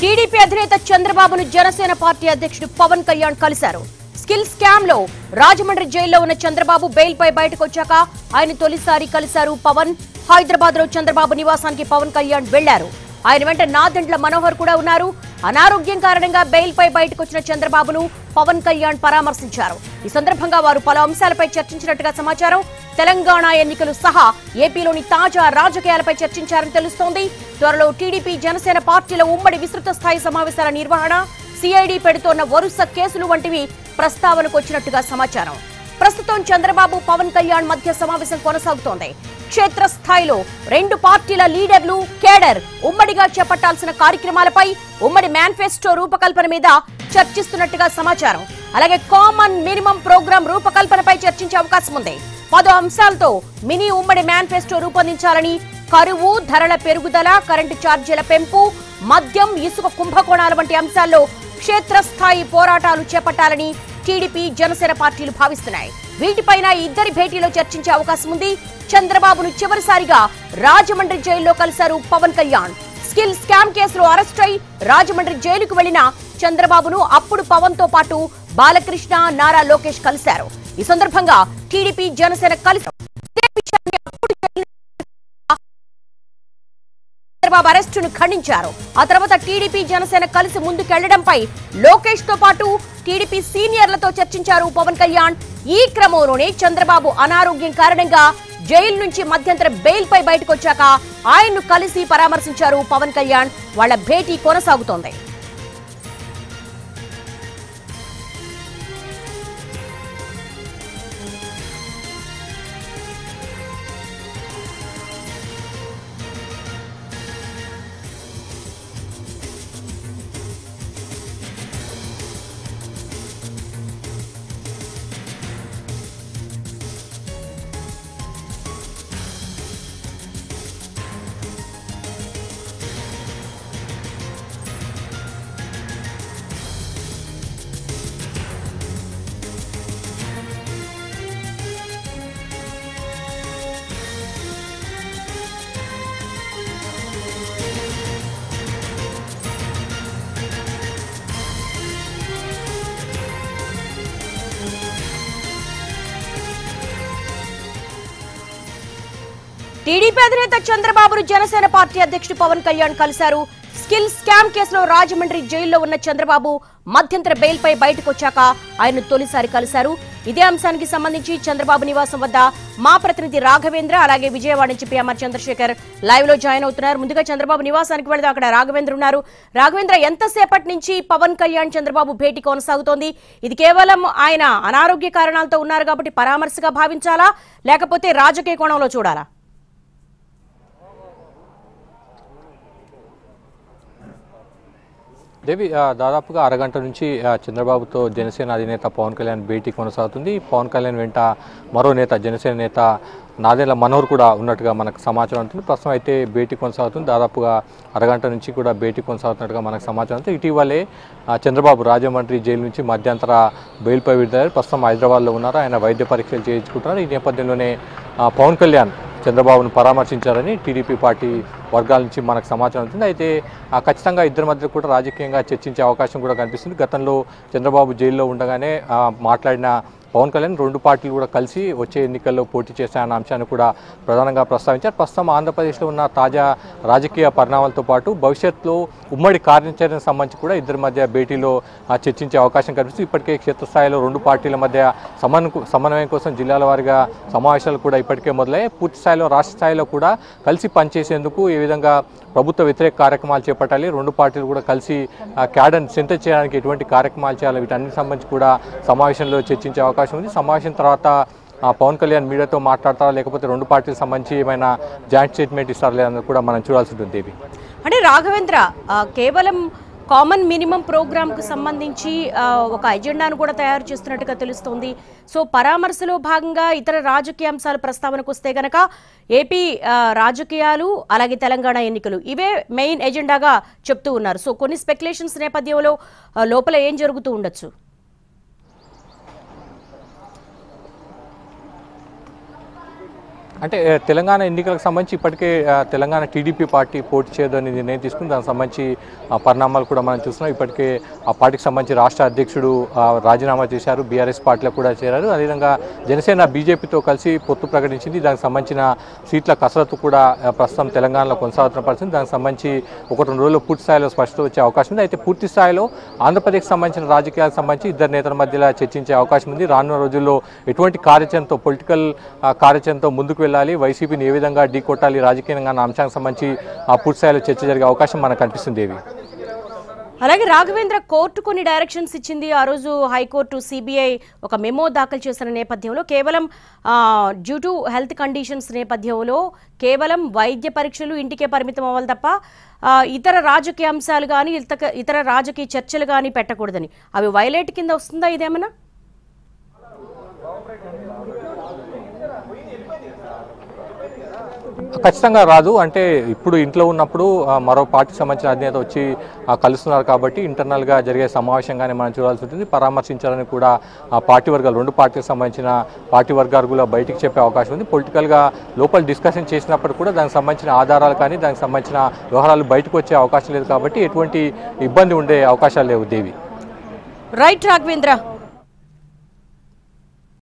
TDP అధినేత చంద్రబాబును Janasena party అధ్యక్షుడు పవన్ కళ్యాణ్ కలిశారు స్కిల్ స్కామ్ లో రాజమండ్రి జైల్లో ఉన్న చంద్రబాబు బెయిల్ పై బయటకు వచ్చాక ఆయన తొలిసారి కలిశారు పవన్ హైదరాబాద్ లో చంద్రబాబు నివాసానికి పవన్ కళ్యాణ్ వెళ్లారు ఆయన వెంట నాదెండ్ల మనోహర్ కూడా ఉన్నారు అనారోగ్యం కారణంగా బెయిల్ పై బయటకు వచ్చిన చంద్రబాబును పవన్ కళ్యాణ్ పరామర్శించారు ఈ సందర్భంగా వారు పలు అంశాలపై చర్చించినట్టుగా సమాచారం తెలంగాణ ఎన్నికలు సహా ఏపీలోని తాజా రాజకీయాలపై చర్చించారని తెలుస్తోంది త్వరలో టీడీపీ జనసేన పార్టీల ఉమ్మడి విస్తృత స్థాయి సమావేశాల నిర్వహణ సిఐడి పెడుతోన్న వరుస కేసులు వంటివి ప్రస్తావనకు వచ్చినట్టుగా సమాచారం ప్రస్తుతం చంద్రబాబు పవన్ కళ్యాణ్ మధ్య సమావేశం కొనసాగుతోంది క్షేత్రస్థాయిలో రెండు పార్టీల లీడర్లు కేడర్ ఉమ్మడిగా చేపట్టాల్సిన కార్యక్రమాలపై ఉమ్మడి మేనిఫెస్టో రూపకల్పన మీద చర్చిస్తున్నట్టుగా సమాచారం అలాగే కామన్ మినిమం ప్రోగ్రాం రూపకల్పనపై చర్చించే అవకాశం ఉంది పలు అంశాలతో మినీ ఉమ్మడి మేనిఫెస్టో రూపొందించాలని కరువు ధరల పెరుగుదల కరెంటు ఛార్జీల పెంపు మద్యం ఇసుక కుంభకోణాల వంటి అంశాల్లో క్షేత్రస్థాయి పోరాటాలు చేపట్టాలని టీడీపీ జనసేన పార్టీలు భావిస్తున్నాయి వీటిపైన ఈ ఇద్దరి భేటీలో చర్చించే అవకాశం ఉంది చంద్రబాబును చివరిసారిగా రాజమండ్రి జైల్లో కలిశారు పవన్ కళ్యాణ్ స్కిల్ స్కామ్ కేసులో అరెస్ట్ అయి రాజమండ్రి జైలుకు వెళ్లిన చంద్రబాబును అప్పుడు పవన్ తో పాటు బాలకృష్ణ నారా లోకేష్ కలిశారు ఈ సందర్భంగా టీడీపీ జనసేన కలిసి ఇదే విషయాన్ని అప్పుడు జరిగిన చంద్రబాబు అరెస్టును ఖండించారు ఆ తర్వాత టీడీపీ జనసేన కలిసి ముందుకెళ్లడంపై లోకేష్ తో పాటు టీడీపీ సీనియర్లతో చర్చించారు పవన్ కళ్యాణ్ ఈ క్రమంలోనే చంద్రబాబు అనారోగ్యం కారణంగా జైలు నుంచి మధ్యంతర బెయిల్ పై బయటకు వచ్చాక ఆయన్ను కలిసి పరామర్శించారు పవన్ కళ్యాణ్ వాళ్ళ భేటీ కొనసాగుతోంది టీడీపీ అధినేత చంద్రబాబును జనసేన పార్టీ అధ్యక్షుడు పవన్ కళ్యాణ్ కలిశారు స్కిల్ స్కామ్ కేసులో రాజమండ్రి జైల్లో ఉన్న చంద్రబాబు మధ్యంతర బెయిల్ పై బయటకు వచ్చాక ఆయన తొలిసారి కలిశారు ఇదే అంశానికి సంబంధించి చంద్రబాబు నివాసం వద్ద మా ప్రతినిధి రాఘవేంద్ర అలాగే విజయవాడ నుంచి పిఎంఆర్ చంద్రశేఖర్ లైవ్ లో జాయిన్ అవుతున్నారు ముందుగా చంద్రబాబు నివాసానికి వెళదాం అక్కడ రాఘవేంద్ర ఉన్నారు రాఘవేంద్ర ఎంతసేపటి నుంచి పవన్ కళ్యాణ్ చంద్రబాబు భేటీ కొనసాగుతోంది ఇది కేవలం ఆయన అనారోగ్య కారణాలతో ఉన్నారు కాబట్టి పరామర్శగా భావించాలా లేకపోతే రాజకీయ కోణంలో చూడాలా దేవి ఆ, దాదాపుగా అరగంట నుంచి ఆ, చంద్రబాబుతో జనసేన అధినేత పవన్ కళ్యాణ్ భేటీ కొనసాగుతుంది పవన్ కళ్యాణ్ వెంట మరో నేత జనసేన నేత నాదెళ్ల మనోహర్ కూడా ఉన్నట్టుగా మనకు సమాచారం ఉంటుంది ప్రస్తుతం అయితే భేటీ కొనసాగుతుంది దాదాపుగా అరగంట నుంచి కూడా భేటీ కొనసాగుతున్నట్టుగా మనకు సమాచారం ఉంటుంది ఇటీవలే ఆ, చంద్రబాబు రాజమండ్రి జైలు నుంచి మధ్యంతర బెయిల్పై విడుదల ప్రస్తుతం హైదరాబాద్లో ఉన్నారు ఆయన వైద్య పరీక్షలు చేయించుకుంటున్నారు ఈ నేపథ్యంలోనే ఆ, పవన్ కళ్యాణ్ చంద్రబాబును పరామర్శించారని టీడీపీ పార్టీ వర్గాల నుంచి మనకు సమాచారం ఉంటుంది అయితే ఆ, ఖచ్చితంగా ఇద్దరి మధ్య కూడా రాజకీయంగా చర్చించే అవకాశం కూడా కనిపిస్తుంది గతంలో చంద్రబాబు జైల్లో ఉండగానే ఆ, మాట్లాడిన పవన్ కళ్యాణ్ రెండు పార్టీలు కూడా కలిసి వచ్చే ఎన్నికల్లో పోటీ చేశాయన్న అంశాన్ని కూడా ప్రధానంగా ప్రస్తావించారు ప్రస్తుతం ఆంధ్రప్రదేశ్లో ఉన్న తాజా రాజకీయ పరిణామాలతో పాటు భవిష్యత్తులో ఉమ్మడి కార్యాచరణకు సంబంధించి కూడా ఇద్దరి మధ్య భేటీలో ఆ, చర్చించే అవకాశం కనిపిస్తుంది ఇప్పటికే క్షేత్రస్థాయిలో రెండు పార్టీల మధ్య సమన్ సమన్వయం కోసం జిల్లాల వారీగా సమావేశాలు కూడా ఇప్పటికే మొదలయ్యాయి పూర్తి స్థాయిలో రాష్ట్ర స్థాయిలో కూడా కలిసి పనిచేసేందుకు ఏ విధంగా ప్రభుత్వ వ్యతిరేక కార్యక్రమాలు చేపట్టాలి రెండు పార్టీలు కూడా కలిసి ఆ, క్యాడర్ని సెంటర్ చేయడానికి ఎటువంటి కార్యక్రమాలు చేయాలి వీటన్నిటి సంబంధించి కూడా సమావేశంలో చర్చించే అవకాశం ఉంది సమావేశం తర్వాత ఆ, పవన్ కళ్యాణ్ మీడియాతో మాట్లాడతారా లేకపోతే రెండు పార్టీలకు సంబంధించి ఏమైనా జాయింట్ స్టేట్మెంట్ ఇస్తారా లేదన్నది కూడా మనం చూడాల్సి ఉంటుంది దేవి అంటే రాఘవేంద్ర ఆ, కేవలం కామన్ మినిమం ప్రోగ్రామ్ కు సంబంధించి ఆ, ఒక ఎజెండాను కూడా తయారు చేస్తున్నట్టుగా తెలుస్తోంది సో పరామర్శలో భాగంగా ఇతర రాజకీయ అంశాలు ప్రస్తావనకు వస్తే గనక ఏపీ ఆ, రాజకీయాలు అలాగే తెలంగాణ ఎన్నికలు ఇవే మెయిన్ ఎజెండాగా చెప్తూ ఉన్నారు సో కొన్ని స్పెక్యులేషన్స్ నేపథ్యంలో ఆ, లోపల ఏం జరుగుతూ ఉండొచ్చు అంటే ఆ, తెలంగాణ ఎన్నికలకు సంబంధించి ఇప్పటికే ఆ, తెలంగాణ టీడీపీ పార్టీ పోటీ చేయదని నిర్ణయం తీసుకుని దానికి సంబంధించి ఆ, పరిణామాలు కూడా మనం చూస్తున్నాం ఇప్పటికే ఆ పార్టీకి సంబంధించి రాష్ట్ర అధ్యక్షుడు ఆ, రాజీనామా చేశారు బీఆర్ఎస్ పార్టీలో కూడా చేరారు అదేవిధంగా జనసేన బీజేపీతో కలిసి పొత్తు ప్రకటించింది దానికి సంబంధించిన సీట్ల కసరత్తు కూడా ఆ, ప్రస్తుతం తెలంగాణలో కొనసాగుతున్న పరిస్థితి దానికి సంబంధించి ఒకటి రెండు రోజుల్లో పూర్తి స్థాయిలో స్పష్టత వచ్చే అవకాశం ఉంది అయితే పూర్తి స్థాయిలో ఆంధ్రప్రదేశ్కి సంబంధించిన రాజకీయాలకు సంబంధించి ఇద్దరు నేతల మధ్యలో చర్చించే అవకాశం ఉంది రానున్న రోజుల్లో ఎటువంటి కార్యాచరణతో పొలిటికల్ కార్యాచరణతో ముందుకు వెళ్ళాలి వైసీపీని ఏ విధంగా ఢీ కొట్టాలి రాజకీయంగా అన్న అంశానికి సంబంధించి ఆ పూర్తి స్థాయిలో చర్చ జరిగే అవకాశం మనకు కనిపిస్తుంది దేవి అలాగే రాఘవేంద్ర కోర్టు కొన్ని డైరెక్షన్స్ ఇచ్చింది ఆ రోజు హైకోర్టు సిబిఐ ఒక మెమో దాఖలు చేసిన నేపథ్యంలో కేవలం డ్యూ టు హెల్త్ కండిషన్స్ నేపథ్యంలో కేవలం వైద్య పరీక్షలు ఇంటికే పరిమితం అవ్వాలి తప్ప ఆ, ఇతర రాజకీయ అంశాలు కానీ ఇతర ఇతర రాజకీయ చర్చలు కానీ పెట్టకూడదని అవి వైలేట్ కింద వస్తుందా ఇదేమన్నా ఖచ్చితంగా రాదు అంటే ఇప్పుడు ఇంట్లో ఉన్నప్పుడు ఆ, మరో పార్టీకి సంబంధించిన అధినేత వచ్చి ఆ, కలుస్తున్నారు కాబట్టి ఇంటర్నల్గా జరిగే సమావేశంగానే మనం చూడాల్సి ఉంటుంది పరామర్శించాలని కూడా ఆ పార్టీ వర్గాలు రెండు పార్టీకి సంబంధించిన పార్టీ వర్గాలు కూడా బయటికి చెప్పే అవకాశం ఉంది పొలిటికల్గా లోపల డిస్కషన్ చేసినప్పుడు కూడా దానికి సంబంధించిన ఆధారాలు కానీ దానికి సంబంధించిన వ్యవహారాలు బయటకు వచ్చే అవకాశం లేదు కాబట్టి ఎటువంటి ఇబ్బంది ఉండే అవకాశాలు లేవు దేవి రైట్ రాఘవేంద్ర